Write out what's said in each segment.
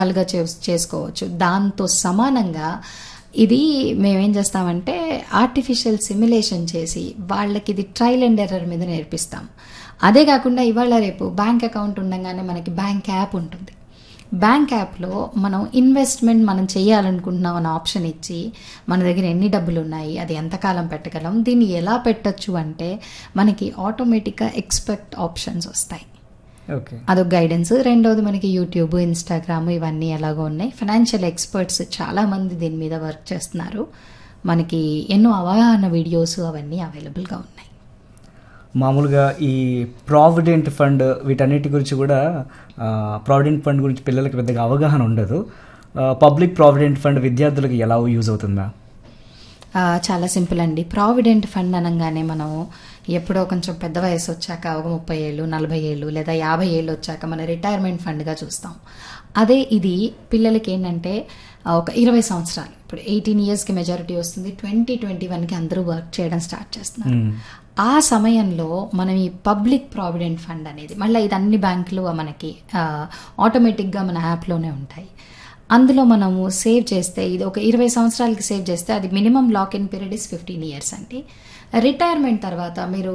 రకాలుగా చే- చేసుకోవచ్చు దాంతో సమానంగా ఇది మేమేం చేస్తామంటే ఆర్టిఫిషియల్ సిమ్యులేషన్ చేసి వాళ్ళకి ఇది ట్రయల్ అండ్ ఎర్రర్ మీద నేర్పిస్తాం అదే కాకుండా ఇవాళ రేపు బ్యాంక్ అకౌంట్ ఉండగానే మనకి బ్యాంక్ యాప్ ఉంటుంది బ్యాంక్ యాప్లో మనం ఇన్వెస్ట్మెంట్ మనం చేయాలనుకుంటున్నాం అనే ఆప్షన్ ఇచ్చి మన దగ్గర ఎన్ని డబ్బులు ఉన్నాయి అది ఎంతకాలం పెట్టగలం దీన్ని ఎలా పెట్టొచ్చు అంటే మనకి ఆటోమేటిక్గా ఎక్స్పెక్ట్ ఆప్షన్స్ వస్తాయి ఓకే అదొక గైడెన్స్ రెండోది మనకి యూట్యూబ్ ఇన్స్టాగ్రామ్ ఇవన్నీ ఎలాగో ఉన్నాయి ఫైనాన్షియల్ ఎక్స్పర్ట్స్ చాలా మంది దీని మీద వర్క్ చేస్తున్నారు మనకి ఎన్నో అవగాహన వీడియోస్ అవన్నీ అవైలబుల్గా ఉన్నాయి మామూలుగా ఈ ప్రావిడెంట్ ఫండ్ వీటన్నిటి గురించి కూడా ప్రావిడెంట్ ఫండ్ గురించి పిల్లలకి పెద్దగా అవగాహన ఉండదు పబ్లిక్ ప్రావిడెంట్ ఫండ్ విద్యార్థులకు ఎలా యూజ్ అవుతుందా ఆ, చాలా సింపుల్ అండి ప్రావిడెంట్ ఫండ్ అనగానే మనం ఎప్పుడో కొంచెం పెద్ద వయసు వచ్చాక ఒక ముప్పై ఏళ్ళు నలభై ఏళ్ళు లేదా యాభై ఏళ్ళు వచ్చాక మన రిటైర్మెంట్ ఫండ్గా చూస్తాం అదే ఇది పిల్లలకి ఏంటంటే ఆ, ఒక ఇరవై సంవత్సరాలు ఇప్పుడు ఎయిటీన్ ఇయర్స్కి మెజారిటీ వస్తుంది ట్వంటీ ట్వంటీ వన్కి అందరూ వర్క్ చేయడం స్టార్ట్ చేస్తున్నారు ఆ సమయంలో మనం ఈ పబ్లిక్ ప్రావిడెంట్ ఫండ్ అనేది మళ్ళీ ఇది అన్ని బ్యాంకులు మనకి ఆ, ఆటోమేటిక్గా మన యాప్లోనే ఉంటాయి అందులో మనము సేవ్ చేస్తే ఇది ఒక ఇరవై సంవత్సరాలకి సేవ్ చేస్తే అది minimum lock in period is fifteen years అండి రిటైర్మెంట్ తర్వాత మీరు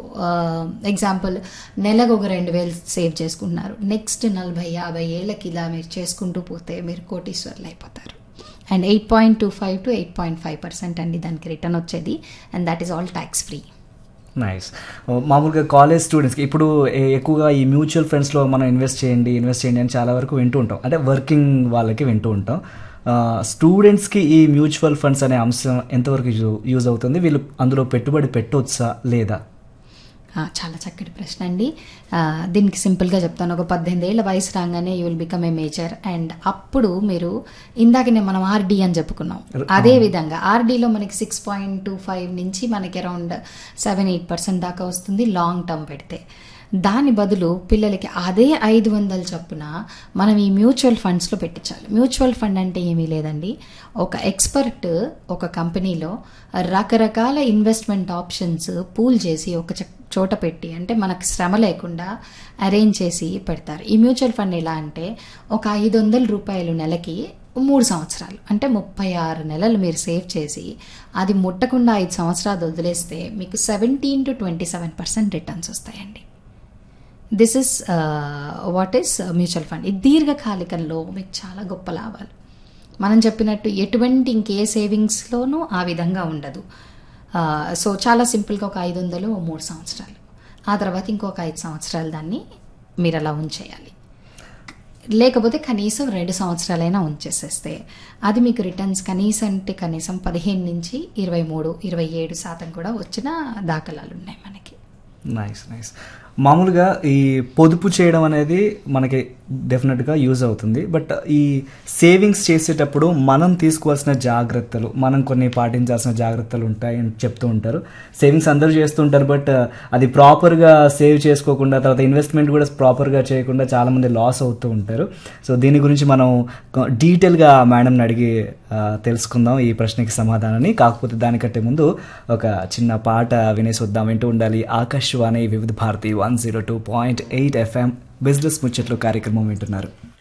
ఎగ్జాంపుల్ నెలకు ఒక రెండు వేలు సేవ్ చేసుకుంటున్నారు నెక్స్ట్ నలభై యాభై ఏళ్ళకి ఇలా మీరు చేసుకుంటూ పోతే మీరు కోటీశ్వర్లు అయిపోతారు and eight point two five to eight point five percent అండి దానికి రిటర్న్ వచ్చేది and that is all tax free nice మామూలుగా కాలేజ్ స్టూడెంట్స్కి ఇప్పుడు ఏ- ఎక్కువగా ఈ మ్యూచువల్ ఫండ్స్లో మనం ఇన్వెస్ట్ చేయండి ఇన్వెస్ట్ చేయండి అని చాలా వరకు వింటూ ఉంటాం అంటే వర్కింగ్ వాళ్ళకి వింటూ ఉంటాం స్టూడెంట్స్కి ఈ మ్యూచువల్ ఫండ్స్ అనే అంశం ఎంతవరకు యూ- యూజ్ అవుతుంది వీళ్ళు అందులో పెట్టుబడి పెట్టవచ్చా లేదా ఆ, చాలా చక్కటి ప్రశ్న అండి ఆ, దీనికి సింపుల్గా చెప్తాను ఒక పద్దెనిమిది ఏళ్ళ వయసు రాగానే you will become a major and అప్పుడు మీరు ఇందాకనే మనం ఆర్డీ అని చెప్పుకున్నాం అదే విధంగా ఆర్డీలో మనకి సిక్స్ పాయింట్ టూ ఫైవ్ నుంచి మనకి అరౌండ్ సెవెన్ ఎయిట్ పర్సెంట్ దాకా వస్తుంది లాంగ్ టర్మ్ పెడితే దాని బదులు పిల్లలకి అదే ఐదు వందల చొప్పున మనం ఈ మ్యూచువల్ ఫండ్స్లో పెట్టించాలి మ్యూచువల్ ఫండ్ అంటే ఏమీ లేదండి ఒక ఎక్స్పర్ట్ ఒక కంపెనీలో రకరకాల ఇన్వెస్ట్మెంట్ ఆప్షన్స్ పూల్ చేసి ఒక చ- చోట పెట్టి అంటే మనకు శ్రమ లేకుండా అరేంజ్ చేసి పెడతారు ఈ మ్యూచువల్ ఫండ్ ఎలా అంటే ఒక ఐదు వందల రూపాయలు నెలకి మూడు సంవత్సరాలు అంటే ముప్పై ఆరు నెలలు మీరు సేవ్ చేసి అది ముట్టకుండా ఐదు సంవత్సరాలు వదిలేస్తే మీకు seventeen to twenty seven percent returns వస్తాయండి this is what is mutual fund ఇది దీర్ఘకాలికంలో మీకు చాలా గొప్ప లాభాలు మనం చెప్పినట్టు ఎటువంటి ఇంకే సేవింగ్స్లోనూ ఆ విధంగా ఉండదు సో చాలా సింపుల్గా ఒక ఐదు వందలు ఓ మూడు సంవత్సరాలు ఆ తర్వాత ఇంకొక ఐదు సంవత్సరాలు దాన్ని మీరు అలా ఉంచేయాలి లేకపోతే కనీసం రెండు సంవత్సరాలైనా ఉంచేసేస్తే అది మీకు రిటర్న్స్ కనీసం అంటే కనీసం పదిహేను నుంచి ఇరవై మూడు ఇరవై ఏడు శాతం కూడా వచ్చిన దాఖలాలు ఉన్నాయి మనకి నైస్ నైస్ మామూలుగా ఈ పొదుపు చేయడం అనేది మనకి డెఫినెట్గా యూజ్ అవుతుంది బట్ ఈ సేవింగ్స్ చేసేటప్పుడు మనం తీసుకోవాల్సిన జాగ్రత్తలు మనం కొన్ని పాటించాల్సిన జాగ్రత్తలు ఉంటాయి అని చెప్తూ ఉంటారు సేవింగ్స్ అందరూ చేస్తుంటారు బట్ అది ప్రాపర్గా సేవ్ చేసుకోకుండా తర్వాత ఇన్వెస్ట్మెంట్ కూడా ప్రాపర్గా చేయకుండా చాలామంది లాస్ అవుతూ ఉంటారు సో దీని గురించి మనం డీటెయిల్గా మేడంని అడిగి ఆ, తెలుసుకుందాం ఈ ప్రశ్నకి సమాధానాన్ని కాకపోతే దానికంటే ముందు ఒక చిన్న పాట వినేసి వద్దాం వింటూ ఉండాలి Akashvani Vividh Bharati one zero two point eight FM business ముచ్చట్లు కార్యక్రమం వింటున్నారు